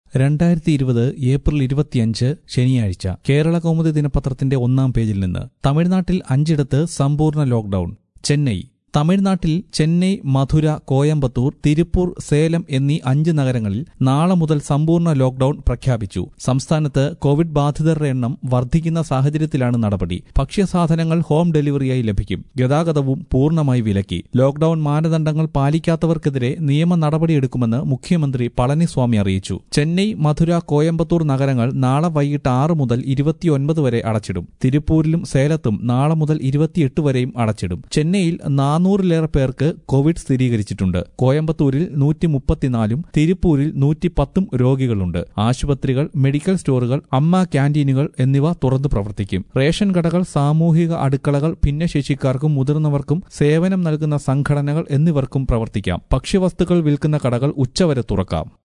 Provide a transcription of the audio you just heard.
രണ്ടായിരത്തി ഇരുപത് ഏപ്രിൽ ഇരുപത്തിയഞ്ച് ശനിയാഴ്ച കേരള കൗമുദി ദിനപത്രത്തിന്റെ ഒന്നാം പേജിൽ നിന്ന് തമിഴ്നാട്ടിൽ അഞ്ചിടത്ത് സമ്പൂർണ്ണ ലോക്ഡൌൺ ചെന്നൈ തമിഴ്നാട്ടിൽ ചെന്നൈ മധുര കോയമ്പത്തൂർ തിരുപ്പൂർ സേലം എന്നീ അഞ്ച് നഗരങ്ങളിൽ നാളെ മുതൽ സമ്പൂർണ്ണ ലോക്ഡൌൺ പ്രഖ്യാപിച്ചു സംസ്ഥാനത്ത് കോവിഡ് ബാധിതരുടെ എണ്ണം വർദ്ധിക്കുന്ന സാഹചര്യത്തിലാണ് നടപടി ഭക്ഷ്യസാധനങ്ങൾ ഹോം ഡെലിവറിയായി ലഭിക്കും ഗതാഗതവും പൂർണ്ണമായി വിലക്കി ലോക്ഡൌൺ മാനദണ്ഡങ്ങൾ പാലിക്കാത്തവർക്കെതിരെ നിയമ നടപടിയെടുക്കുമെന്ന് മുഖ്യമന്ത്രി പളനിസ്വാമി അറിയിച്ചു ചെന്നൈ മധുര കോയമ്പത്തൂർ നഗരങ്ങൾ നാളെ വൈകിട്ട് ആറ് മുതൽ ഇരുപത്തിയൊൻപത് വരെ അടച്ചിടും തിരുപ്പൂരിലും സേലത്തും നാളെ മുതൽ ഇരുപത്തിയെട്ട് വരെയും അടച്ചിടും ചെന്നൈയിൽ നാനൂറിലേറെ പേർക്ക് കോവിഡ് സ്ഥിരീകരിച്ചിട്ടുണ്ട് കോയമ്പത്തൂരിൽ നൂറ്റി മുപ്പത്തിനാലും തിരുപ്പൂരിൽ നൂറ്റി പത്തും രോഗികളുണ്ട് ആശുപത്രികൾ മെഡിക്കൽ സ്റ്റോറുകൾ അമ്മ ക്യാന്റീനുകൾ എന്നിവ തുറന്നു പ്രവർത്തിക്കും റേഷൻ കടകൾ സാമൂഹിക അടുക്കളകൾ ഭിന്നശേഷിക്കാർക്കും മുതിർന്നവർക്കും സേവനം നൽകുന്ന സംഘടനകൾ എന്നിവർക്കും പ്രവർത്തിക്കാം ഭക്ഷ്യവസ്തുക്കൾ വിൽക്കുന്ന കടകൾ ഉച്ചവരെ തുറക്കാം